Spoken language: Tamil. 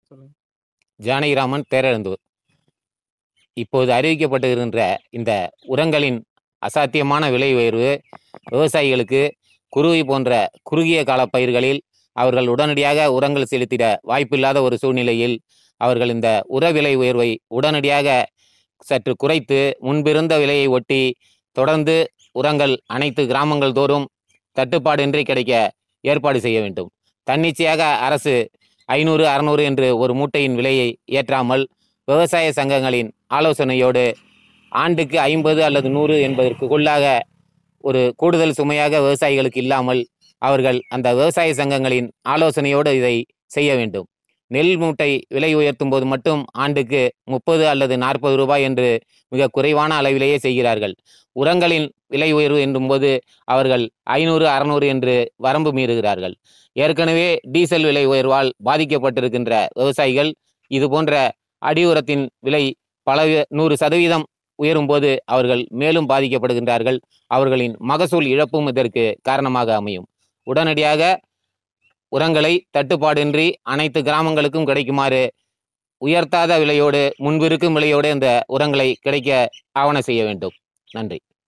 சொல்லுங்க. ஜானகிராமன் பேரழுந்தூர் இப்போது அறிவிக்கப்பட்டிருக்கின்ற இந்த உரங்களின் அசாத்தியமான விலை உயர்வு விவசாயிகளுக்கு குறுவை போன்ற குறுகிய கால பயிர்களில் அவர்கள் உடனடியாக உரங்கள் செலுத்திட வாய்ப்பில்லாத ஒரு சூழ்நிலையில் அவர்கள் இந்த உர விலை உயர்வை உடனடியாக சற்று குறைத்து முன்பிருந்த விலையை ஒட்டி தொடர்ந்து உரங்கள் அனைத்து கிராமங்கள் தோறும் தட்டுப்பாடின்றி கிடைக்க ஏற்பாடு செய்ய வேண்டும் தன்னிச்சையாக அரசு ஐநூறு அறநூறு என்று ஒரு மூட்டையின் விலையை ஏற்றாமல் விவசாய சங்கங்களின் ஆலோசனையோடு ஆண்டுக்கு ஐம்பது அல்லது நூறு என்பதற்குள்ளாக ஒரு கூடுதல் சுமையாக விவசாயிகளுக்கு இல்லாமல் அவர்கள் அந்த விவசாய சங்கங்களின் ஆலோசனையோடு இதை செய்ய வேண்டும் நெல் மூட்டை விலை உயர்த்தும் போது மட்டும் ஆண்டுக்கு முப்பது அல்லது நாற்பது ரூபாய் என்று மிக குறைவான அளவிலேயே செய்கிறார்கள் உரங்களின் விலை உயர்வு என்னும்போது அவர்கள் ஐநூறு அறநூறு என்று வரம்பு மீறுகிறார்கள் ஏற்கனவே டீசல் விலை உயர்வால் பாதிக்கப்பட்டிருக்கின்ற விவசாயிகள் இது போன்ற அடி உரத்தின் விலை பல வி- நூறு சதவீதம் உயரும்போது அவர்கள் மேலும் பாதிக்கப்படுகின்றார்கள் அவர்களின் மகசூல் இழப்பும் இதற்கு காரணமாக அமையும் உடனடியாக உரங்களை தட்டுப்பாடின்றி அனைத்து கிராமங்களுக்கும் கிடைக்குமாறு உயர்த்தாத விலையோடு முன்பிருக்கும் விலையோடு இந்த உரங்களை கிடைக்க ஆவண செய்ய வேண்டும் நன்றி